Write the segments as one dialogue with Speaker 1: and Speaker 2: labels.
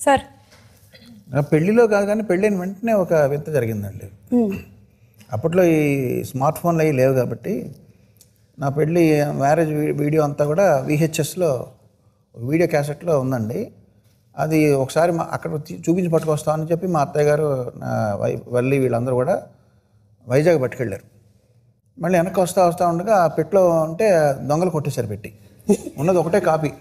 Speaker 1: sir
Speaker 2: నా పెళ్లిలో కాదు కానీ పెళ్ళైన వెంటనే ఒక వింత జరిగిందండి అప్పట్లో ఈ స్మార్ట్ ఫోన్లు అవి లేవు కాబట్టి నా పెళ్ళి మ్యారేజ్ వీ- వీడియో అంతా కూడా విహెచ్ఎస్లో వీడియో క్యాసెట్లో ఉందండి అది ఒకసారి మా అక్కడ తీ- చూపించి పట్టుకొస్తామని చెప్పి మా అత్తయ్య గారు నా వై వల్లి వీళ్ళందరూ కూడా వైజాగ్ పట్టుకెళ్ళారు మళ్ళీ వెనక్కి వస్తా వస్తా ఉండగా ఆ పెట్లో ఉంటే దొంగలు కొట్టేశారు పెట్టి ఉన్నది ఒకటే కాపీ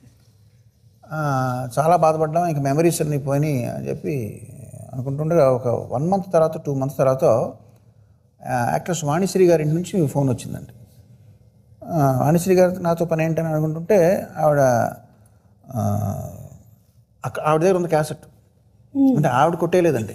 Speaker 2: ఆ, చాలా బాధపడ్డాం ఇంకా మెమరీస్ అన్నీ పోయినాయి అని చెప్పి అనుకుంటుండగా ఒక వన్ మంత్ తర్వాత టూ మంత్స్ తర్వాత ఆ, యాక్ట్రెస్ వాణిశ్రీ గారి ఇంటి నుంచి ఫోన్ వచ్చిందండి ఆ, వాణిశ్రీ గారు నాతో పని ఏంటని అనుకుంటుంటే ఆవిడ ఆ, అక్క- ఆవిడ దగ్గర ఉంది క్యాసెట్ అంటే ఆవిడ కొట్టేయలేదండి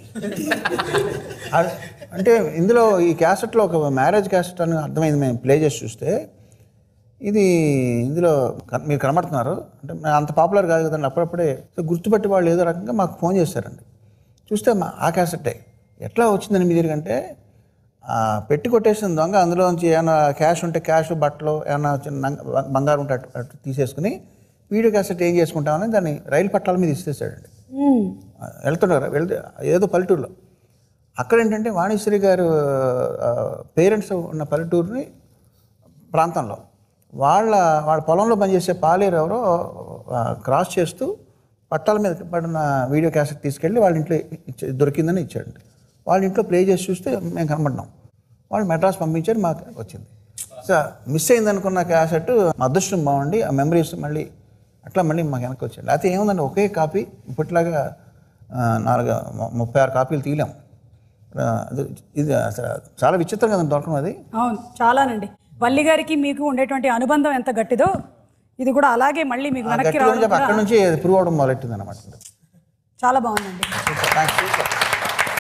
Speaker 2: ఆవిడ- అంటే ఇందులో ఈ క్యాసెట్లో ఒక మ్యారేజ్ క్యాసెట్ అని అర్థమైంది మేము ప్లే చేసి చూస్తే ఇది ఇందులో కన్- మీరు కనబడుతున్నారు అంటే మేము అంత పాపులర్ కాదు కదండి అప్పుడప్పుడే సో గుర్తుపట్టి వాళ్ళు ఏదో రకంగా మాకు ఫోన్ చేశారండి చూస్తే మా ఆ క్యాసెట్టే ఎట్లా వచ్చిందని మీ దగ్గరంటే ఆ, పెట్టి కొట్టేసిన దొంగ అందులోంచి ఏమైనా క్యాష్ ఉంటే క్యాష్ బట్టలు ఏమైనా చిన్న నంగ- బంగారం ఉంటే అటు అటు తీసేసుకుని వీడియో క్యాసెట్ ఏం చేసుకుంటామని దాన్ని రైలు పట్టాల మీద ఇచ్చేసాడండి ఆ, వెళ్తున్నారు వెళ్తే ఏదో పల్లెటూరులో అక్కడ ఏంటంటే వాణిశ్రీ గారు పేరెంట్స్ ఉన్న పల్లెటూరుని ప్రాంతంలో వాళ్ళ వాళ్ళ పొలంలో పనిచేసే పాలేరు ఎవరో ఆ, క్రాస్ చేస్తూ పట్టాల మీద పడిన వీడియో క్యాసెట్ తీసుకెళ్ళి వాళ్ళ ఇంట్లో ఇచ్చే దొరికిందని ఇచ్చాడు వాళ్ళ ఇంట్లో ప్లే చేసి చూస్తే మేము కనబడినాం వాళ్ళు మెడ్రాస్ పంపించారు మాకు వచ్చింది సో మిస్ అయింది అనుకున్న క్యాసెట్ మా అదృష్టం బాగుండి ఆ మెమరీస్ మళ్ళీ అట్లా మళ్ళీ మాకు వెనక్కి వచ్చాడు అయితే ఏముందండి ఒకే కాపీ ఇప్పట్లాగా ఆ, నాలుగు ము- ముప్పై ఆరు కాపీలు తీయలేం ఆ, అది- ఇది అసలు చాలా విచిత్రం కదండి దొరకడం అది
Speaker 1: అవును చాలానండి వల్లి గారికి మీకు ఉండేటువంటి అనుబంధం ఎంత గట్టిదో ఇది కూడా అలాగే మళ్ళీ మీకు వెనక్కి
Speaker 2: గట్టిగా
Speaker 1: రావడం
Speaker 2: చెప్పి అక్కడ నుంచి ప్రూవ్ అవడం మొదలెట్టింది అనమాట
Speaker 1: చాలా బాగుందండి
Speaker 2: థ్యాంక్స్